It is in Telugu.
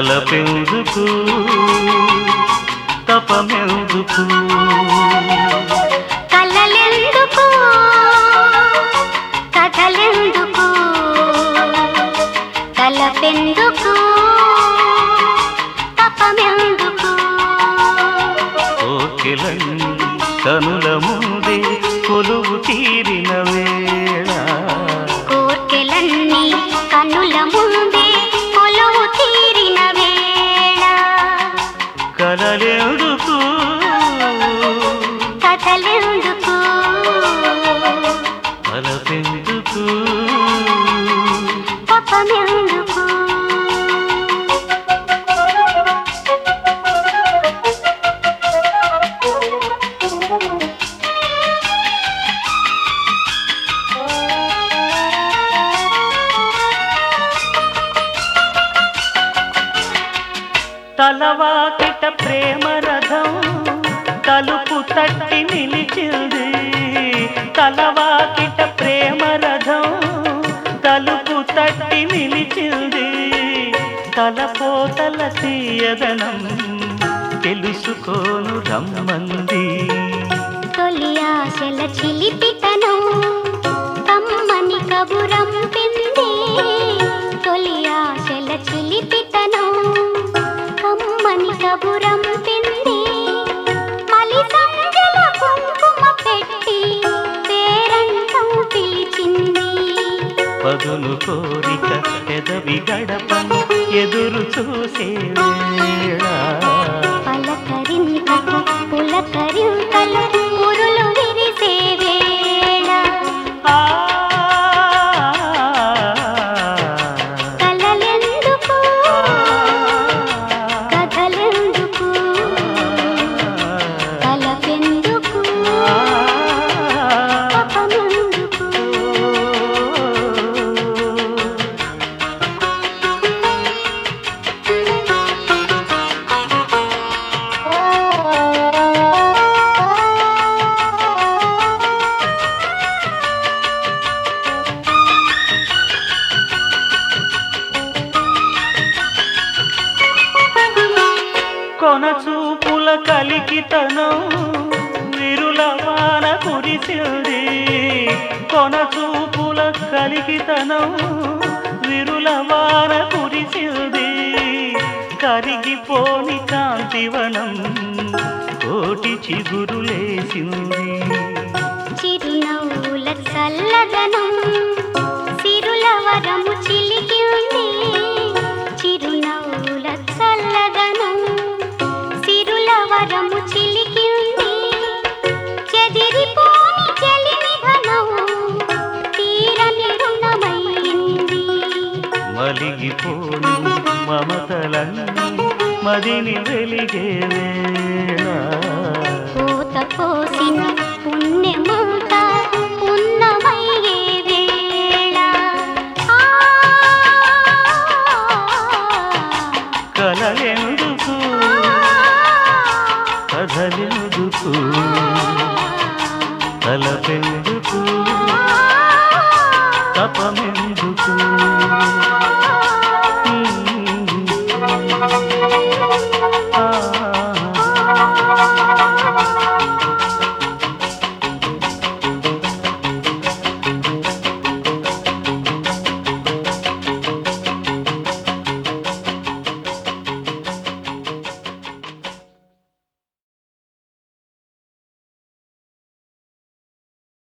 తలపెందుకు తపమెందుకు కలలెందుకు కథలెందుకు తలపెందుకు తపమెందుకు కోకిలన్నీ కనుల ముందే కొలువు తీరిన వేళ కోర్కెలన్నీ కన్నుల ముందే కొలువు తీరిన వేళ కలలెందుకు కథలెందుకు తలపెందుకు తపమెందుకు తలవాకిట ప్రేమ రథం తలుపు తట్టి నిలిచింది తలవాకిట ప్రేమ రథం తలుపు తట్టి నిలిచింది తలపోతల తీయదనం తెలుసుకోను రమ్మంది తొలి ఆశల చిలిపితను కమ్మని కబురంపింది తొలి ఆశల చిలిపితను కమ్మని కబురంపింది మలి సంజల కుంకుమ పెట్టి పేరంటం పిలిచింది పదును కోరిక ఎదవి గడపం ఎదురు చూసే వేళ పలకరింతకు పులకరింతలు పురులు విరిసే వేళ ఆ కలలెందుకు కథలెందుకు తలపెందుకు తపమెందుకు కొన చూపుల కలికితనం విరుల వాన కురిసింది కొన చూపుల కలికితనం విరుల వాన కురిసింది కరిగిపోని కాంతివనం కోటి చిగురులేసింది చిరునవ్వుల చల్లదనం సిరుల వరము చిలికి ఉంది చిరునవ్వుల చల్లదనం సిరుల వరము చిలికి ఉంది చెదిరిపోని చెలిమిధనం తీరని రుణమైంది మలిగిపోని మమతలన్నీ మదిని వెలిగే వేళ పూత కోసిన పుణ్యమంతా పున్నమయ్యే వేళ ఆ కలలెందుకు కథలెందుకు తలపెందుకు